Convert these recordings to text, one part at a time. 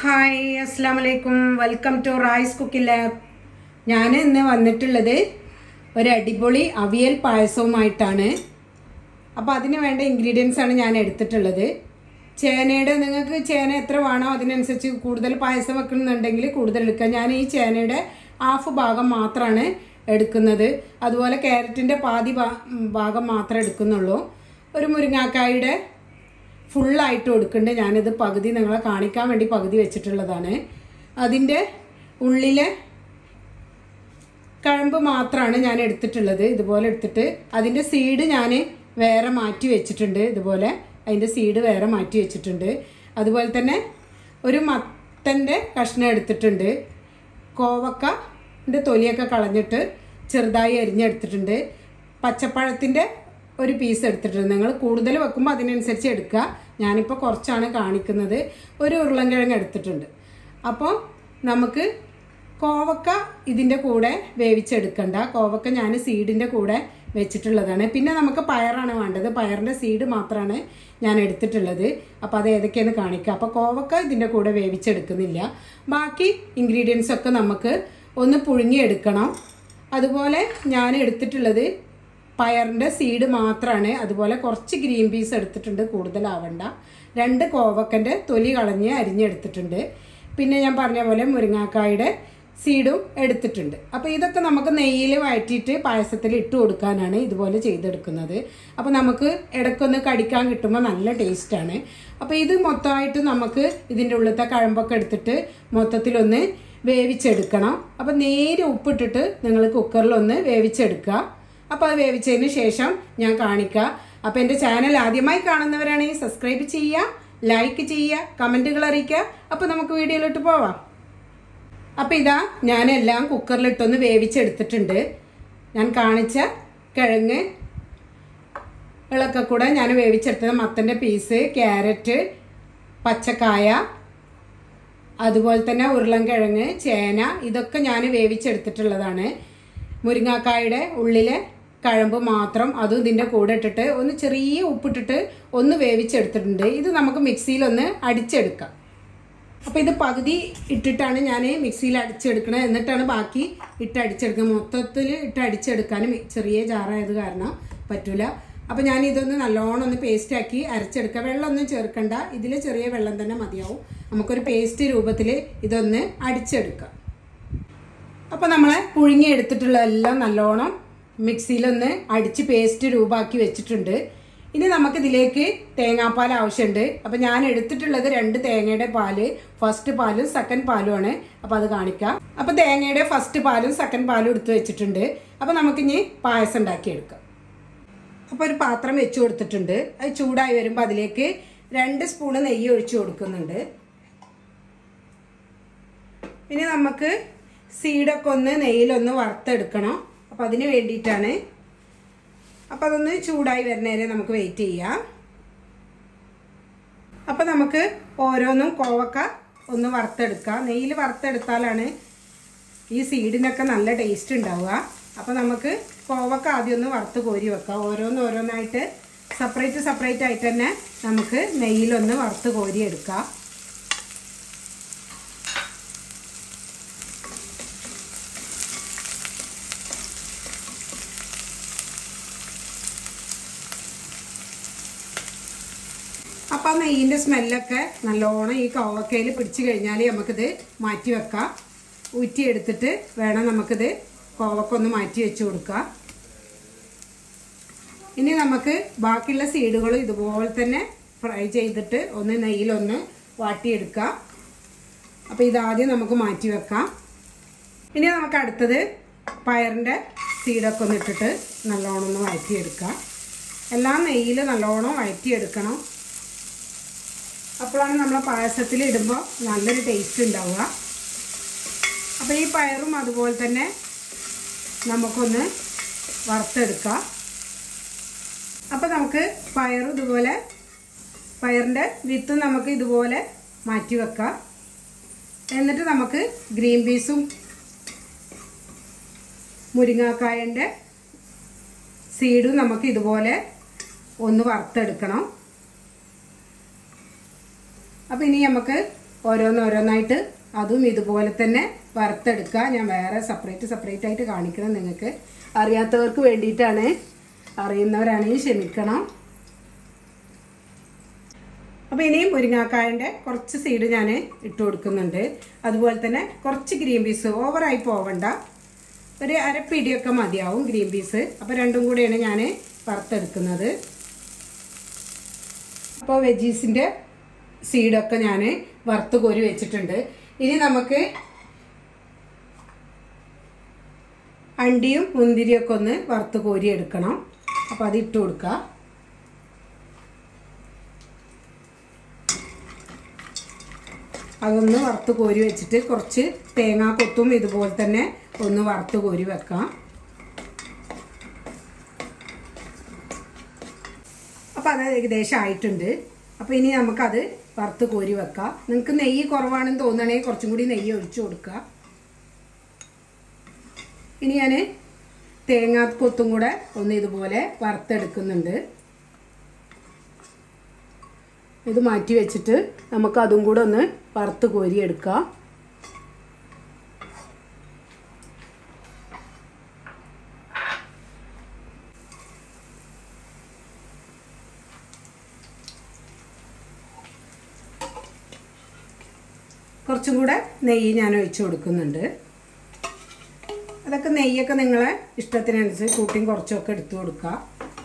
hi അസ്സാം വലൈക്കും welcome to rice cooking lab ഞാൻ ഇന്ന് വന്നിട്ടുള്ളത് ഒരു അടിപൊളി അവിയൽ പായസവുമായിട്ടാണ് അപ്പോൾ അതിന് വേണ്ട ഇൻഗ്രീഡിയൻസ് ആണ് ഞാൻ എടുത്തിട്ടുള്ളത് ചേനയുടെ നിങ്ങൾക്ക് ചേന എത്ര വേണോ അതിനനുസരിച്ച് കൂടുതൽ പായസം വെക്കണമെന്നുണ്ടെങ്കിൽ കൂടുതൽ എടുക്കുക ഞാൻ ഈ ചേനയുടെ ഹാഫ് ഭാഗം മാത്രമാണ് എടുക്കുന്നത് അതുപോലെ ക്യാരറ്റിൻ്റെ പാതി ഭാ- ഭാഗം മാത്രമേ എടുക്കുന്നുള്ളൂ ഒരു മുരിങ്ങാക്കായുടെ ഫുള്ളായിട്ട് കൊടുക്കുന്നുണ്ട് ഞാനിത് പകുതി നിങ്ങളെ കാണിക്കാൻ വേണ്ടി പകുതി വെച്ചിട്ടുള്ളതാണ് അതിൻ്റെ ഉള്ളിലെ കഴമ്പ് മാത്രമാണ് ഞാൻ എടുത്തിട്ടുള്ളത് ഇതുപോലെ എടുത്തിട്ട് അതിൻ്റെ സീഡ് ഞാൻ വേറെ മാറ്റി വെച്ചിട്ടുണ്ട് ഇതുപോലെ അതിൻ്റെ സീഡ് വേറെ മാറ്റി വെച്ചിട്ടുണ്ട് അതുപോലെ തന്നെ ഒരു മത്തൻ്റെ കഷ്ണം എടുത്തിട്ടുണ്ട് കോവക്കൻ്റെ തൊലിയൊക്കെ കളഞ്ഞിട്ട് ചെറുതായി അരിഞ്ഞെടുത്തിട്ടുണ്ട് പച്ചപ്പഴത്തിൻ്റെ ഒരു പീസ് എടുത്തിട്ടുണ്ട് നിങ്ങൾ കൂടുതൽ വെക്കുമ്പോൾ അതിനനുസരിച്ച് എടുക്കുക ഞാനിപ്പോൾ കുറച്ചാണ് കാണിക്കുന്നത് ഒരു ഉരുളൻകിഴങ്ങ് എടുത്തിട്ടുണ്ട് അപ്പോൾ നമുക്ക് കോവക്ക ഇതിൻ്റെ കൂടെ വേവിച്ചെടുക്കണ്ട കോവക്ക ഞാൻ സീഡിൻ്റെ കൂടെ വെച്ചിട്ടുള്ളതാണ് പിന്നെ നമുക്ക് പയറാണ് വേണ്ടത് പയറിൻ്റെ സീഡ് മാത്രമാണ് ഞാൻ എടുത്തിട്ടുള്ളത് അപ്പോൾ അത് ഏതൊക്കെയാണ് കാണിക്കുക അപ്പോൾ കോവക്ക ഇതിൻ്റെ കൂടെ വേവിച്ചെടുക്കുന്നില്ല ബാക്കി ഇൻഗ്രീഡിയൻസ് ഒക്കെ നമുക്ക് ഒന്ന് പുഴുങ്ങിയെടുക്കണം അതുപോലെ ഞാൻ എടുത്തിട്ടുള്ളത് പയറിൻ്റെ സീഡ് മാത്രമാണ് അതുപോലെ കുറച്ച് ഗ്രീൻ പീസ് എടുത്തിട്ടുണ്ട് കൂടുതലാവണ്ട രണ്ട് കോവക്കൻ്റെ തൊലി കളഞ്ഞ് അരിഞ്ഞെടുത്തിട്ടുണ്ട് പിന്നെ ഞാൻ പറഞ്ഞ പോലെ മുരിങ്ങാക്കായുടെ സീഡും എടുത്തിട്ടുണ്ട് അപ്പോൾ ഇതൊക്കെ നമുക്ക് നെയ്യിൽ വഴറ്റിയിട്ട് പായസത്തിൽ ഇട്ട് കൊടുക്കാനാണ് ഇതുപോലെ ചെയ്തെടുക്കുന്നത് അപ്പോൾ നമുക്ക് ഇടയ്ക്കൊന്ന് കടിക്കാൻ കിട്ടുമ്പോൾ നല്ല ടേസ്റ്റാണ് അപ്പോൾ ഇത് മൊത്തമായിട്ട് നമുക്ക് ഇതിൻ്റെ ഉള്ളിലത്തെ കഴമ്പൊക്കെ എടുത്തിട്ട് മൊത്തത്തിലൊന്ന് വേവിച്ചെടുക്കണം അപ്പോൾ നേരെ ഉപ്പിട്ടിട്ട് നിങ്ങൾ കുക്കറിലൊന്ന് വേവിച്ചെടുക്കുക അപ്പോൾ അത് വേവിച്ചതിന് ശേഷം ഞാൻ കാണിക്കാം അപ്പോൾ എൻ്റെ ചാനൽ ആദ്യമായി കാണുന്നവരാണെങ്കിൽ സബ്സ്ക്രൈബ് ചെയ്യുക ലൈക്ക് ചെയ്യുക കമൻറ്റുകൾ അറിയിക്കുക അപ്പോൾ നമുക്ക് വീഡിയോയിലോട്ട് പോവാം അപ്പോൾ ഇതാ ഞാനെല്ലാം കുക്കറിലിട്ടൊന്ന് വേവിച്ചെടുത്തിട്ടുണ്ട് ഞാൻ കാണിച്ച കിഴങ്ങ് ഇളക്കെ കൂടെ ഞാൻ വേവിച്ചെടുത്തത് മത്തൻ്റെ പീസ് ക്യാരറ്റ് പച്ചക്കായ അതുപോലെ തന്നെ ഉരുളൻകിഴങ്ങ് ചേന ഇതൊക്കെ ഞാൻ വേവിച്ചെടുത്തിട്ടുള്ളതാണ് മുരിങ്ങാക്കായുടെ ഉള്ളിലെ കഴമ്പ് മാത്രം അതും ഇതിൻ്റെ കൂടെ ഇട്ടിട്ട് ഒന്ന് ചെറിയ ഉപ്പിട്ടിട്ട് ഒന്ന് വേവിച്ചെടുത്തിട്ടുണ്ട് ഇത് നമുക്ക് മിക്സിയിലൊന്ന് അടിച്ചെടുക്കാം അപ്പോൾ ഇത് പകുതി ഇട്ടിട്ടാണ് ഞാൻ മിക്സിയിൽ അടിച്ചെടുക്കണത് എന്നിട്ടാണ് ബാക്കി ഇട്ട് അടിച്ചെടുക്കുന്നത് മൊത്തത്തിൽ ഇട്ട് അടിച്ചെടുക്കാൻ ചെറിയ ജാറായത് കാരണം പറ്റൂല അപ്പോൾ ഞാൻ ഇതൊന്ന് നല്ലോണം ഒന്ന് പേസ്റ്റ് ആക്കി അരച്ചെടുക്കുക വെള്ളമൊന്നും ചേർക്കണ്ട ഇതിൽ ചെറിയ വെള്ളം തന്നെ മതിയാവും നമുക്കൊരു പേസ്റ്റ് രൂപത്തിൽ ഇതൊന്ന് അടിച്ചെടുക്കാം അപ്പോൾ നമ്മൾ പുഴുങ്ങി എടുത്തിട്ടുള്ള എല്ലാം നല്ലോണം മിക്സിയിലൊന്ന് അടിച്ച് പേസ്റ്റ് രൂപമാക്കി വെച്ചിട്ടുണ്ട് ഇനി നമുക്കിതിലേക്ക് തേങ്ങാപ്പാൽ ആവശ്യമുണ്ട് അപ്പോൾ ഞാൻ എടുത്തിട്ടുള്ളത് രണ്ട് തേങ്ങയുടെ പാല് ഫസ്റ്റ് പാലും സെക്കൻഡ് പാലുമാണ് അപ്പോൾ അത് കാണിക്കാം അപ്പോൾ തേങ്ങയുടെ ഫസ്റ്റ് പാലും സെക്കൻഡ് പാലും എടുത്ത് വെച്ചിട്ടുണ്ട് അപ്പോൾ നമുക്കിനി പായസം ഉണ്ടാക്കിയെടുക്കാം അപ്പോൾ ഒരു പാത്രം വെച്ച് കൊടുത്തിട്ടുണ്ട് അത് ചൂടായി വരുമ്പോൾ അതിലേക്ക് രണ്ട് സ്പൂണ് നെയ്യ് ഒഴിച്ചു കൊടുക്കുന്നുണ്ട് ഇനി നമുക്ക് സീഡൊക്കെ ഒന്ന് നെയ്യിലൊന്ന് വറുത്തെടുക്കണം അപ്പോൾ അതിന് വേണ്ടിയിട്ടാണ് അപ്പോൾ അതൊന്ന് ചൂടായി വരുന്നവരെ നമുക്ക് വെയിറ്റ് ചെയ്യാം അപ്പോൾ നമുക്ക് ഓരോന്നും കോവക്ക ഒന്ന് വറുത്തെടുക്കാം നെയ്യിൽ വറുത്തെടുത്താലാണ് ഈ സീഡിനൊക്കെ നല്ല ടേസ്റ്റ് ഉണ്ടാവുക അപ്പോൾ നമുക്ക് കോവക്ക ആദ്യം ഒന്ന് വറുത്ത് കോരി വെക്കാം ഓരോന്ന് ഓരോന്നായിട്ട് സെപ്പറേറ്റ് സെപ്പറേറ്റ് ആയിട്ട് തന്നെ നമുക്ക് നെയ്യിലൊന്ന് വറുത്ത് കോരി എടുക്കാം അപ്പം ആ നെയ്യിൻ്റെ സ്മെല്ലൊക്കെ നല്ലോണം ഈ കോവക്കയിൽ പിടിച്ചു കഴിഞ്ഞാൽ നമുക്കിത് മാറ്റി വെക്കാം ഊറ്റിയെടുത്തിട്ട് വേണം നമുക്കിത് കോവക്ക ഒന്ന് മാറ്റി വെച്ച് കൊടുക്കാം ഇനി നമുക്ക് ബാക്കിയുള്ള സീഡുകൾ ഇതുപോലെ തന്നെ ഫ്രൈ ചെയ്തിട്ട് ഒന്ന് നെയ്യിലൊന്ന് വാട്ടിയെടുക്കാം അപ്പോൾ ഇതാദ്യം നമുക്ക് മാറ്റി വെക്കാം ഇനി നമുക്ക് അടുത്തത് പയറിൻ്റെ സീഡൊക്കെ ഒന്ന് ഇട്ടിട്ട് നല്ലോണം ഒന്ന് വഴറ്റിയെടുക്കാം എല്ലാം നെയ്യിൽ നല്ലോണം വഴറ്റിയെടുക്കണം അപ്പോഴാണ് നമ്മൾ പായസത്തിൽ ഇടുമ്പോൾ നല്ലൊരു ടേസ്റ്റ് ഉണ്ടാവുക അപ്പോൾ ഈ പയറും അതുപോലെ തന്നെ നമുക്കൊന്ന് വറുത്തെടുക്കാം അപ്പോൾ നമുക്ക് പയറും ഇതുപോലെ പയറിൻ്റെ വിത്ത് നമുക്ക് ഇതുപോലെ മാറ്റി വെക്കാം എന്നിട്ട് നമുക്ക് ഗ്രീൻ പീസും മുരിങ്ങാക്കായൻ്റെ സീഡും നമുക്ക് ഇതുപോലെ ഒന്ന് വറുത്തെടുക്കണം അപ്പോൾ ഇനി നമുക്ക് ഓരോന്നോരോന്നായിട്ട് അതും ഇതുപോലെ തന്നെ വറുത്തെടുക്കുക ഞാൻ വേറെ സെപ്പറേറ്റ് സെപ്പറേറ്റ് ആയിട്ട് കാണിക്കണം നിങ്ങൾക്ക് അറിയാത്തവർക്ക് വേണ്ടിയിട്ടാണ് അറിയുന്നവരാണെങ്കിൽ ക്ഷമിക്കണം അപ്പോൾ ഇനിയും മുരിങ്ങാക്കായൻ്റെ കുറച്ച് സീഡ് ഞാൻ ഇട്ട് കൊടുക്കുന്നുണ്ട് അതുപോലെ തന്നെ കുറച്ച് ഗ്രീൻ പീസ് ഓവറായി പോവണ്ട ഒരു അരപ്പിടിയൊക്കെ മതിയാവും ഗ്രീൻ പീസ് അപ്പോൾ രണ്ടും കൂടെയാണ് ഞാൻ വറുത്തെടുക്കുന്നത് അപ്പോൾ വെജീസിൻ്റെ സീഡൊക്കെ ഞാൻ വറുത്ത് കോരി വെച്ചിട്ടുണ്ട് ഇനി നമുക്ക് അണ്ടിയും മുന്തിരിയൊക്കെ ഒന്ന് വറുത്ത് കോരി എടുക്കണം അപ്പോൾ അത് ഇട്ട് കൊടുക്കുക അതൊന്ന് വറുത്ത് കോരി വെച്ചിട്ട് കുറച്ച് തേങ്ങാ കൊത്തും ഇതുപോലെ തന്നെ ഒന്ന് വറുത്ത് കോരി വെക്കാം അപ്പോൾ അത് ഏകദേശം ആയിട്ടുണ്ട് അപ്പോൾ ഇനി നമുക്കത് വറുത്ത് കോരി വെക്കാം നിങ്ങൾക്ക് നെയ്യ് കുറവാണെന്ന് തോന്നണമെങ്കിൽ കുറച്ചും കൂടി നെയ്യ് ഒഴിച്ചു കൊടുക്കുക ഇനി ഞാൻ തേങ്ങാ കൊത്തും കൂടെ ഒന്ന് ഇതുപോലെ വറുത്തെടുക്കുന്നുണ്ട് ഇത് മാറ്റി വെച്ചിട്ട് നമുക്ക് അതും കൂടെ ഒന്ന് വറുത്ത് കോരിയെടുക്കാം കുറച്ചും കൂടെ നെയ്യ് ഞാൻ ഒഴിച്ചു കൊടുക്കുന്നുണ്ട് അതൊക്കെ നെയ്യൊക്കെ നിങ്ങളെ ഇഷ്ടത്തിനനുസരിച്ച് കൂട്ടിയും കുറച്ചൊക്കെ എടുത്തു കൊടുക്കുക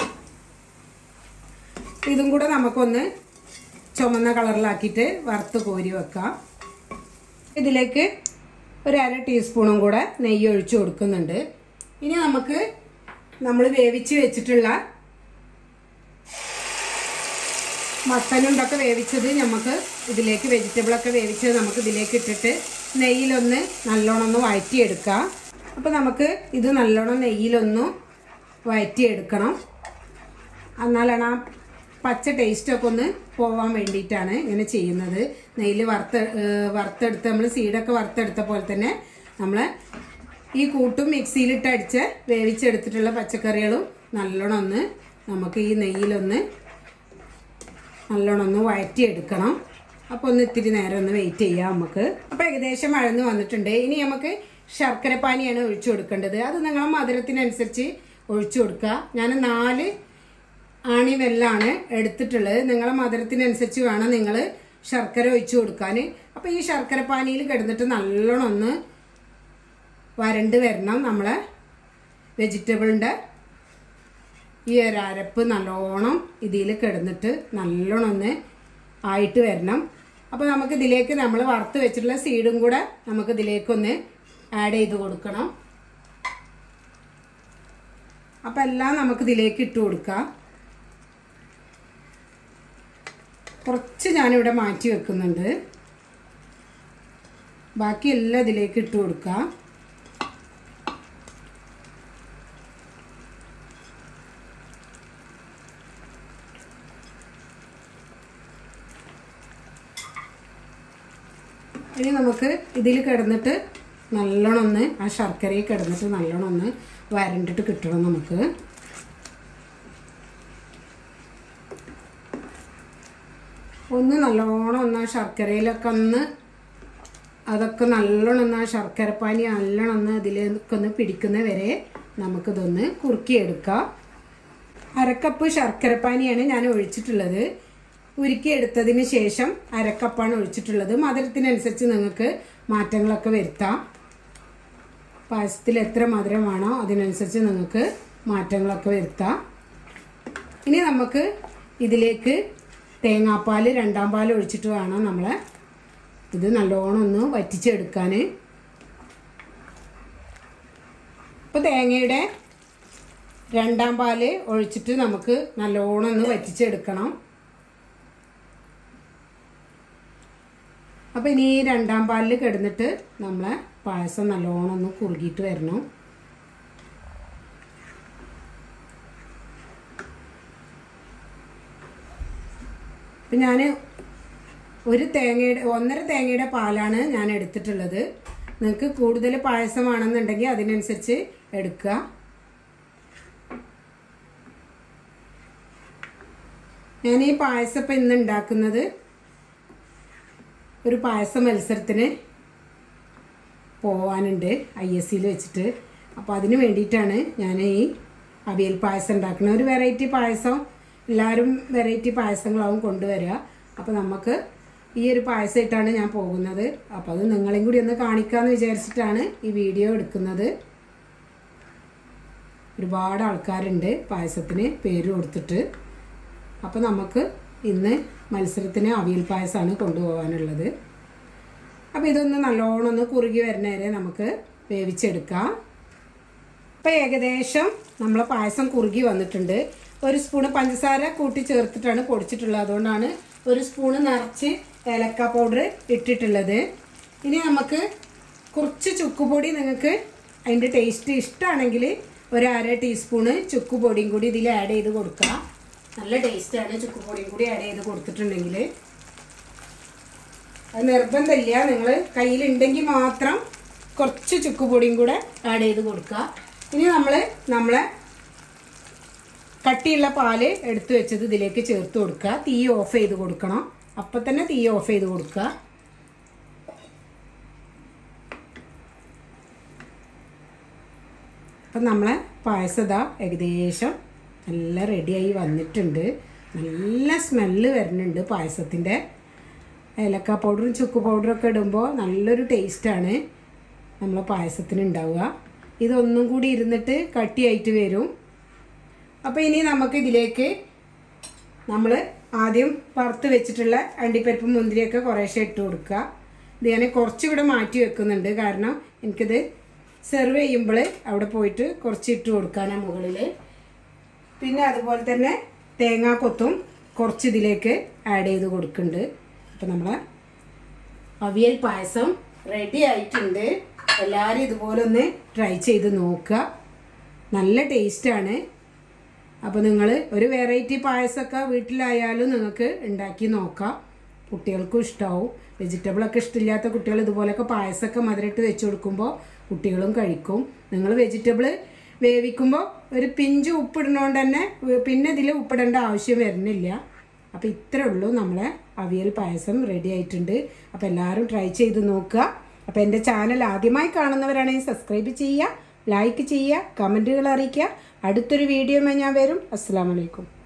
ഇതും കൂടെ നമുക്കൊന്ന് ചുമന്ന കളറിലാക്കിയിട്ട് വറുത്ത് കോരി വെക്കാം ഇതിലേക്ക് ഒരു അര ടീസ്പൂണും കൂടെ നെയ്യ് ഒഴിച്ചു കൊടുക്കുന്നുണ്ട് ഇനി നമുക്ക് നമ്മൾ വേവിച്ച് വെച്ചിട്ടുള്ള മത്തനുണ്ടൊക്കെ വേവിച്ചത് നമുക്ക് ഇതിലേക്ക് വെജിറ്റബിളൊക്കെ വേവിച്ചത് നമുക്ക് ഇതിലേക്ക് ഇട്ടിട്ട് നെയ്യിലൊന്ന് നല്ലോണം ഒന്ന് വഴറ്റിയെടുക്കാം അപ്പോൾ നമുക്ക് ഇത് നല്ലോണം നെയ്യിലൊന്ന് വഴറ്റിയെടുക്കണം എന്നാലാണ് ആ പച്ച ടേസ്റ്റൊക്കെ ഒന്ന് പോവാൻ വേണ്ടിയിട്ടാണ് ഇങ്ങനെ ചെയ്യുന്നത് നെയ്യിൽ വറുത്ത് വറുത്തെടുത്ത് നമ്മൾ സീഡൊക്കെ വറുത്തെടുത്ത പോലെ തന്നെ നമ്മൾ ഈ കൂട്ടും മിക്സിയിലിട്ട് അടിച്ച് വേവിച്ചെടുത്തിട്ടുള്ള പച്ചക്കറികളും നല്ലോണം ഒന്ന് നമുക്ക് ഈ നെയ്യിലൊന്ന് നല്ലോണം ഒന്ന് വഴറ്റിയെടുക്കണം അപ്പോൾ ഒന്ന് ഇത്തിരി നേരം ഒന്ന് വെയിറ്റ് ചെയ്യാം നമുക്ക് അപ്പോൾ ഏകദേശം വഴന്ന് വന്നിട്ടുണ്ട് ഇനി നമുക്ക് ശർക്കര പാനിയാണ് ഒഴിച്ചു കൊടുക്കേണ്ടത് അത് നിങ്ങളെ മധുരത്തിനനുസരിച്ച് ഒഴിച്ചു കൊടുക്കുക ഞാൻ നാല് ആണി വെല്ലാണ് എടുത്തിട്ടുള്ളത് നിങ്ങളെ മധുരത്തിനനുസരിച്ച് വേണം നിങ്ങൾ ശർക്കര ഒഴിച്ചു കൊടുക്കാൻ അപ്പോൾ ഈ ശർക്കര പാനിയിൽ കിടന്നിട്ട് നല്ലോണം ഒന്ന് വരണ്ട് വരണം നമ്മളെ വെജിറ്റബിളിൻ്റെ ഈ ഒരു അരപ്പ് നല്ലോണം ഇതിൽ കിടന്നിട്ട് നല്ലോണം ഒന്ന് ആയിട്ട് വരണം അപ്പോൾ നമുക്ക് ഇതിലേക്ക് നമ്മൾ വറുത്ത് വെച്ചിട്ടുള്ള സീഡും കൂടെ നമുക്ക് ഇതിലേക്കൊന്ന് ആഡ് ചെയ്ത് കൊടുക്കണം അപ്പം എല്ലാം നമുക്ക് ഇതിലേക്ക് ഇട്ട് കൊടുക്കാം കുറച്ച് ഞാനിവിടെ മാറ്റി വെക്കുന്നുണ്ട് ബാക്കി എല്ലാം ഇതിലേക്ക് ഇട്ട് കൊടുക്കാം ഇനി നമുക്ക് ഇതിൽ കിടന്നിട്ട് നല്ലോണം ഒന്ന് ആ ശർക്കരയിൽ കിടന്നിട്ട് നല്ലോണം ഒന്ന് വരണ്ടിട്ട് കിട്ടണം നമുക്ക് ഒന്ന് നല്ലോണം ഒന്ന് ആ ശർക്കരയിലൊക്കെ ഒന്ന് അതൊക്കെ നല്ലോണം ഒന്ന് ആ ശർക്കരപ്പാനി നല്ലോണം ഒന്ന് ഇതിലേക്ക് ഒന്ന് പിടിക്കുന്ന വരെ നമുക്കിതൊന്ന് കുറുക്കിയെടുക്കാം അരക്കപ്പ് ശർക്കരപ്പാനിയാണ് ഞാൻ ഒഴിച്ചിട്ടുള്ളത് ഉരുക്കിയെടുത്തതിന് ശേഷം അരക്കപ്പാണ് ഒഴിച്ചിട്ടുള്ളത് മധുരത്തിനനുസരിച്ച് നിങ്ങൾക്ക് മാറ്റങ്ങളൊക്കെ വരുത്താം പായസത്തിൽ എത്ര മധുരം വേണോ അതിനനുസരിച്ച് നിങ്ങൾക്ക് മാറ്റങ്ങളൊക്കെ വരുത്താം ഇനി നമുക്ക് ഇതിലേക്ക് തേങ്ങാപ്പാൽ രണ്ടാം പാൽ ഒഴിച്ചിട്ട് വേണം നമ്മൾ ഇത് നല്ലോണം ഒന്ന് വറ്റിച്ചെടുക്കാൻ ഇപ്പോൾ തേങ്ങയുടെ രണ്ടാം പാല് ഒഴിച്ചിട്ട് നമുക്ക് നല്ലോണം ഒന്ന് വറ്റിച്ചെടുക്കണം അപ്പോൾ ഇനി ഈ രണ്ടാം പാലിൽ കിടന്നിട്ട് നമ്മളെ പായസം നല്ലോണം ഒന്ന് കുറുകിയിട്ട് വരണം ഇപ്പം ഞാൻ ഒരു തേങ്ങയുടെ ഒന്നര തേങ്ങയുടെ പാലാണ് ഞാൻ എടുത്തിട്ടുള്ളത് നിങ്ങൾക്ക് കൂടുതൽ പായസമാണെന്നുണ്ടെങ്കിൽ അതിനനുസരിച്ച് എടുക്കുക ഞാൻ ഈ പായസം ഇപ്പം ഇന്ന് ഉണ്ടാക്കുന്നത് ഒരു പായസ മത്സരത്തിന് പോവാനുണ്ട് ഐ എസ് സിയിൽ വെച്ചിട്ട് അപ്പോൾ അതിന് വേണ്ടിയിട്ടാണ് ഞാൻ ഈ അവിയൽ പായസം ഉണ്ടാക്കുന്നത് ഒരു വെറൈറ്റി പായസം എല്ലാവരും വെറൈറ്റി പായസങ്ങളാവും കൊണ്ടുവരിക അപ്പോൾ നമുക്ക് ഈ ഒരു പായസമായിട്ടാണ് ഞാൻ പോകുന്നത് അപ്പോൾ അത് നിങ്ങളെയും കൂടി ഒന്ന് കാണിക്കാമെന്ന് വിചാരിച്ചിട്ടാണ് ഈ വീഡിയോ എടുക്കുന്നത് ഒരുപാട് ആൾക്കാരുണ്ട് പായസത്തിന് പേര് കൊടുത്തിട്ട് അപ്പോൾ നമുക്ക് ഇന്ന് മത്സരത്തിന് അവിയൽ പായസമാണ് കൊണ്ടുപോകാനുള്ളത് അപ്പോൾ ഇതൊന്ന് നല്ലോണം ഒന്ന് കുറുകി വരുന്ന വരെ നമുക്ക് വേവിച്ചെടുക്കാം അപ്പോൾ ഏകദേശം നമ്മളെ പായസം കുറുകി വന്നിട്ടുണ്ട് ഒരു സ്പൂണ് പഞ്ചസാര കൂട്ടി ചേർത്തിട്ടാണ് പൊടിച്ചിട്ടുള്ളത് അതുകൊണ്ടാണ് ഒരു സ്പൂണ് നിറച്ച് ഏലക്ക പൗഡർ ഇട്ടിട്ടുള്ളത് ഇനി നമുക്ക് കുറച്ച് ചുക്കുപൊടി നിങ്ങൾക്ക് അതിൻ്റെ ടേസ്റ്റ് ഇഷ്ടമാണെങ്കിൽ ഒരു അര ടീസ്പൂണ് ചുക്കുപൊടിയും കൂടി ഇതിൽ ആഡ് ചെയ്ത് കൊടുക്കുക നല്ല ടേസ്റ്റാണ് ചുക്കുപൊടിയും കൂടി ആഡ് ചെയ്ത് കൊടുത്തിട്ടുണ്ടെങ്കിൽ അത് നിർബന്ധമില്ല നിങ്ങൾ കയ്യിലുണ്ടെങ്കിൽ മാത്രം കുറച്ച് ചുക്കുപൊടിയും കൂടെ ആഡ് ചെയ്ത് കൊടുക്കുക ഇനി നമ്മൾ നമ്മളെ കട്ടിയുള്ള പാല് എടുത്തു വെച്ചത് ഇതിലേക്ക് ചേർത്ത് കൊടുക്കുക തീ ഓഫ് ചെയ്ത് കൊടുക്കണം അപ്പം തന്നെ തീ ഓഫ് ചെയ്ത് കൊടുക്കുക അപ്പം നമ്മളെ പായസം ഇതാ ഏകദേശം നല്ല റെഡിയായി വന്നിട്ടുണ്ട് നല്ല സ്മെല്ല് വരുന്നുണ്ട് പായസത്തിൻ്റെ ഏലക്ക പൗഡറും ചുക്ക് പൗഡറും ഒക്കെ ഇടുമ്പോൾ നല്ലൊരു ടേസ്റ്റാണ് നമ്മളെ പായസത്തിന് ഉണ്ടാവുക ഇതൊന്നും കൂടി ഇരുന്നിട്ട് കട്ടിയായിട്ട് വരും അപ്പോൾ ഇനി നമുക്ക് ഇതിലേക്ക് നമ്മൾ ആദ്യം വറുത്ത് വെച്ചിട്ടുള്ള അണ്ടിപ്പരിപ്പ് മുന്തിരിയൊക്കെ കുറേശ്ശെ ഇട്ട് കൊടുക്കുക ഇത് ഞാൻ കുറച്ചിവിടെ മാറ്റി വെക്കുന്നുണ്ട് കാരണം എനിക്കിത് സെർവ് ചെയ്യുമ്പോൾ അവിടെ പോയിട്ട് കുറച്ച് ഇട്ട് കൊടുക്കാനാണ് മുകളിൽ പിന്നെ അതുപോലെ തന്നെ തേങ്ങാക്കൊത്തും കുറച്ച് ഇതിലേക്ക് ആഡ് ചെയ്ത് കൊടുക്കുന്നുണ്ട് അപ്പം നമ്മളെ അവിയൽ പായസം റെഡി ആയിട്ടുണ്ട് എല്ലാവരും ഇതുപോലെ ഒന്ന് ട്രൈ ചെയ്ത് നോക്കുക നല്ല ടേസ്റ്റാണ് അപ്പോൾ നിങ്ങൾ ഒരു വെറൈറ്റി പായസമൊക്കെ വീട്ടിലായാലും നിങ്ങൾക്ക് ഉണ്ടാക്കി നോക്കാം കുട്ടികൾക്കും ഇഷ്ടമാവും വെജിറ്റബിളൊക്കെ ഇഷ്ടമില്ലാത്ത കുട്ടികൾ ഇതുപോലൊക്കെ പായസമൊക്കെ മധുരട്ട് വെച്ച് കൊടുക്കുമ്പോൾ കുട്ടികളും കഴിക്കും നിങ്ങൾ വെജിറ്റബിൾ വേവിക്കുമ്പോൾ ഒരു പിഞ്ച് ഉപ്പിടുന്നതുകൊണ്ട് തന്നെ പിന്നെ ഇതിൽ ഉപ്പിടേണ്ട ആവശ്യം വരുന്നില്ല അപ്പോൾ ഇത്രേ ഉള്ളൂ നമ്മളെ അവിയൽ പായസം റെഡി ആയിട്ടുണ്ട് അപ്പോൾ എല്ലാവരും ട്രൈ ചെയ്ത് നോക്കുക അപ്പോൾ എൻ്റെ ചാനൽ ആദ്യമായി കാണുന്നവരാണെങ്കിൽ സബ്സ്ക്രൈബ് ചെയ്യുക ലൈക്ക് ചെയ്യുക കമൻറ്റുകൾ അറിയിക്കുക അടുത്തൊരു വീഡിയോ ഞാൻ വരും അസ്സാം വലൈക്കും